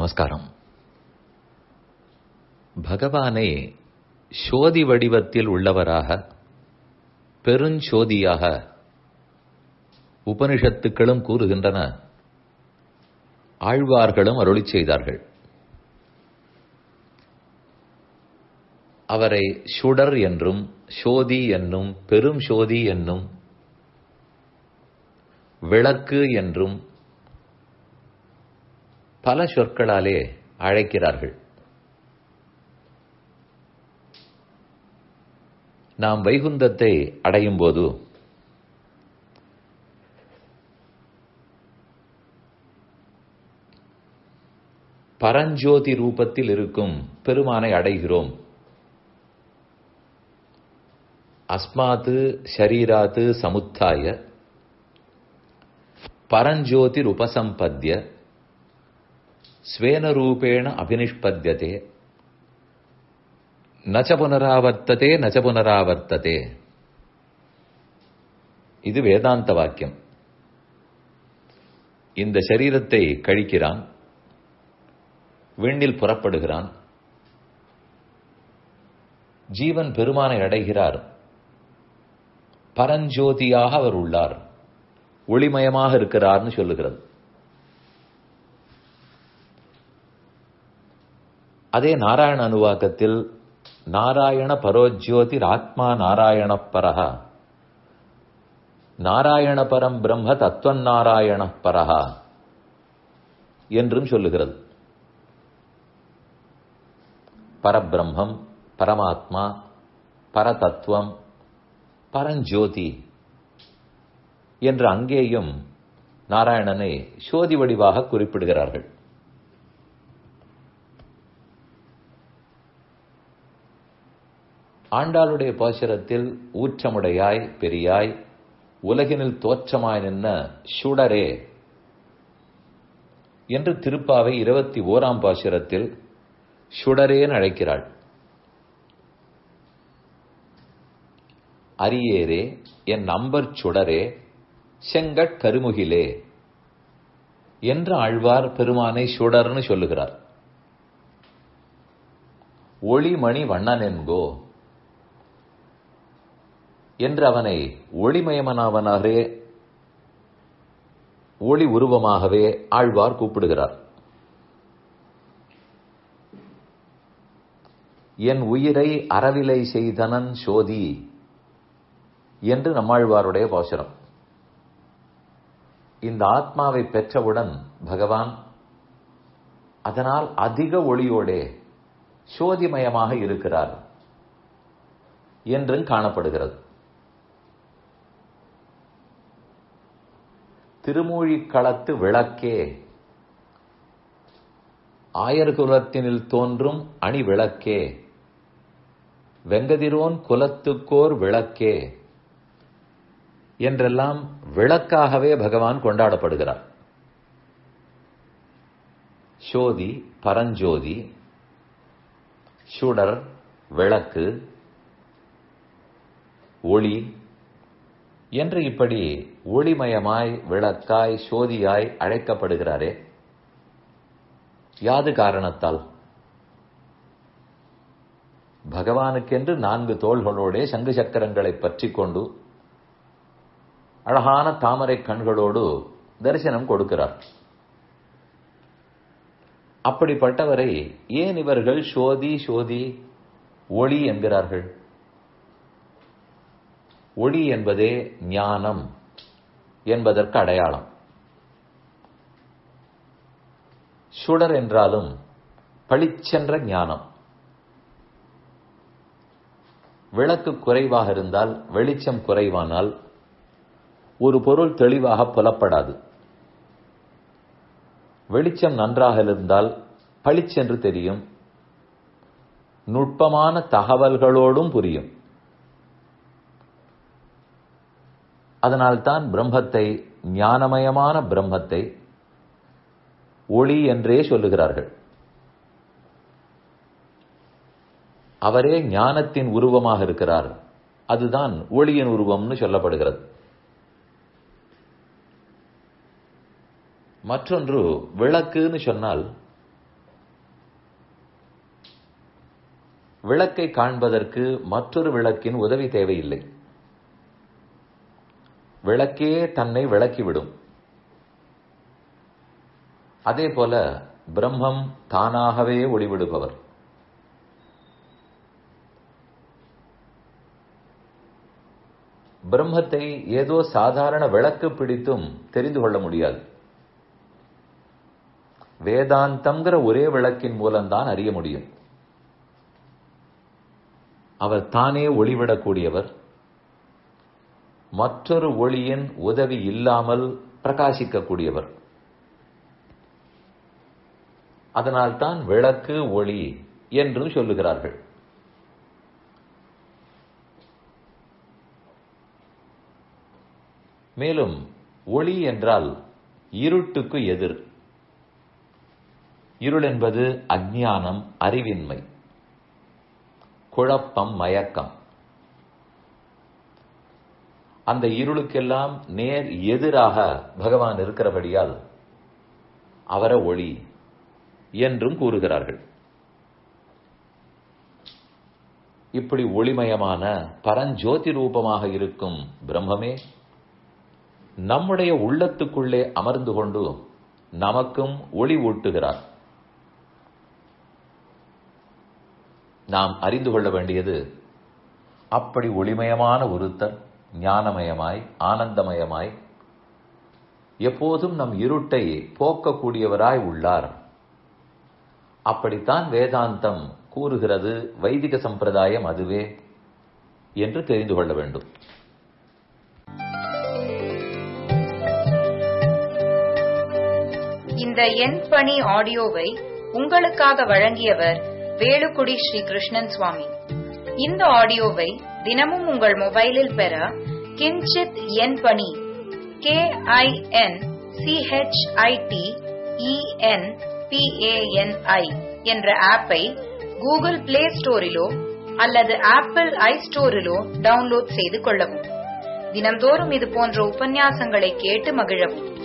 நமஸ்காரம் பகவானை சோதி வடிவத்தில் உள்ளவராக பெருஞ்சோதியாக உபனிஷத்துக்களும் கூறுகின்றன ஆழ்வார்களும் அருளி செய்தார்கள் அவரை சுடர் என்றும் சோதி என்னும் பெரும் சோதி என்னும் விளக்கு என்றும் பல சொற்களாலே அழைக்கிறார்கள் நாம் வைகுந்தத்தை அடையும் போது பரஞ்சோதி ரூபத்தில் இருக்கும் பெருமானை அடைகிறோம் அஸ்மாத்து ஷரீராத்து சமுத்தாய பரஞ்சோதிர் உபசம்பத்திய ஸ்வேனரூபேண அபினிஷ்பத்தியதே நச்ச புனராவர்த்ததே நச்ச புனராவர்த்ததே இது வேதாந்த வாக்கியம் இந்த சரீரத்தை கழிக்கிறான் விண்ணில் புறப்படுகிறான் ஜீவன் பெருமானை அடைகிறார் பரஞ்சோதியாக அவர் உள்ளார் ஒளிமயமாக இருக்கிறார்னு சொல்லுகிறது அதே நாராயண அனுவாக்கத்தில் நாராயண பரோஜோதிர் ஆத்மா நாராயண பரஹா நாராயண பரம் பிரம்ம தத்துவன் நாராயண பரஹா என்றும் சொல்லுகிறது பரபிரம்மம் பரமாத்மா பரதத்துவம் பரஞ்சோதி என்று அங்கேயும் நாராயணனை சோதி வடிவாக குறிப்பிடுகிறார்கள் ஆண்டாளுடைய பாசுரத்தில் ஊற்றமுடையாய் பெரியாய் உலகினில் தோற்றமாய் நின்ன சுடரே என்று திருப்பாவை இருபத்தி ஓராம் பாசுரத்தில் சுடரேன் அழைக்கிறாள் அரியேரே என் நம்பர் சுடரே செங்கட் கருமுகிலே என்று ஆழ்வார் பெருமானை சுடர்னு சொல்லுகிறார் ஒளிமணி வண்ணனென்கோ என்று அவனை ஒளிமயமனாவனாகவே ஒளி உருவமாகவே ஆழ்வார் கூப்பிடுகிறார் என் உயிரை அறவிலை செய்தனன் சோதி என்று நம்மாழ்வாருடைய பாசுரம் இந்த ஆத்மாவை பெற்றவுடன் பகவான் அதனால் அதிக ஒளியோடே சோதிமயமாக இருக்கிறார் என்றும் காணப்படுகிறது திருமூழிக்களத்து விளக்கே ஆயர்குலத்தினில் தோன்றும் அணி விளக்கே வெங்கதிரோன் குலத்துக்கோர் விளக்கே என்றெல்லாம் விளக்காகவே பகவான் கொண்டாடப்படுகிறார் சோதி பரஞ்சோதி சுடர் விளக்கு ஒளி என்று இப்படி ஒளிமயமாய் விளக்காய் சோதியாய் அழைக்கப்படுகிறாரே யாது காரணத்தால் பகவானுக்கென்று நான்கு தோள்களோடே சங்கு சக்கரங்களை பற்றி கொண்டு அழகான தாமரை கண்களோடு தரிசனம் கொடுக்கிறார் அப்படிப்பட்டவரை ஏன் இவர்கள் சோதி சோதி ஒளி என்கிறார்கள் ஒளி என்பதே ஞானம் என்பதற்கு அடையாளம் சுடர் என்றாலும் பளிச்சென்ற ஞானம் விளக்கு குறைவாக இருந்தால் வெளிச்சம் குறைவானால் ஒரு பொருள் தெளிவாக புலப்படாது வெளிச்சம் நன்றாக இருந்தால் பளிச்சென்று தெரியும் நுட்பமான தகவல்களோடும் புரியும் அதனால்தான் பிரம்மத்தை ஞானமயமான பிரம்மத்தை ஒளி என்றே சொல்லுகிறார்கள் அவரே ஞானத்தின் உருவமாக இருக்கிறார் அதுதான் ஒளியின் உருவம்னு சொல்லப்படுகிறது மற்றொன்று விளக்குன்னு சொன்னால் விளக்கை காண்பதற்கு மற்றொரு விளக்கின் உதவி தேவையில்லை விளக்கே தன்னை விளக்கிவிடும் அதே போல பிரம்மம் தானாகவே ஒளிவிடுபவர் பிரம்மத்தை ஏதோ சாதாரண விளக்கு பிடித்தும் தெரிந்து கொள்ள முடியாது வேதாந்தம்ங்கிற ஒரே விளக்கின் மூலம்தான் அறிய முடியும் அவர் தானே ஒளிவிடக்கூடியவர் மற்றொரு ஒளியின் உதவி இல்லாமல் பிரகாசிக்கக்கூடியவர் அதனால்தான் விளக்கு ஒளி என்றும் சொல்லுகிறார்கள் மேலும் ஒளி என்றால் இருட்டுக்கு எதிர் இருள் என்பது அஜ்ஞானம் அறிவின்மை குழப்பம் மயக்கம் அந்த இருளுக்கெல்லாம் நேர் எதிராக பகவான் இருக்கிறபடியால் அவர ஒளி என்றும் கூறுகிறார்கள் இப்படி ஒளிமயமான பரஞ்சோதி ரூபமாக இருக்கும் பிரம்மமே நம்முடைய உள்ளத்துக்குள்ளே அமர்ந்து கொண்டு நமக்கும் ஒளி ஊட்டுகிறார் நாம் அறிந்து கொள்ள வேண்டியது அப்படி ஒளிமயமான ஒருத்தர் ஞானமயமாய் ஆனந்தமயமாய் எப்போதும் நம் இருட்டை போக்கக்கூடியவராய் உள்ளார் அப்படித்தான் வேதாந்தம் கூறுகிறது வைதிக சம்பிரதாயம் அதுவே என்று தெரிந்து கொள்ள வேண்டும் இந்த எண் பணி ஆடியோவை உங்களுக்காக வழங்கியவர் வேலுக்குடி ஸ்ரீ கிருஷ்ணன் சுவாமி இந்த ஆடியோவை தினமும் உங்கள் மொபைலில் பெற கிஞ்சித் எண் பணி கே ஐ என் சிஹெச்ஐடி இஎன் பிஏஎன்ஐ என்ற ஆப்பை கூகுள் பிளே ஸ்டோரிலோ அல்லது ஆப்பிள் ஐ ஸ்டோரிலோ டவுன்லோட் செய்து கொள்ளவும் தினம்தோறும் இது போன்ற உபன்யாசங்களை கேட்டு மகிழவும்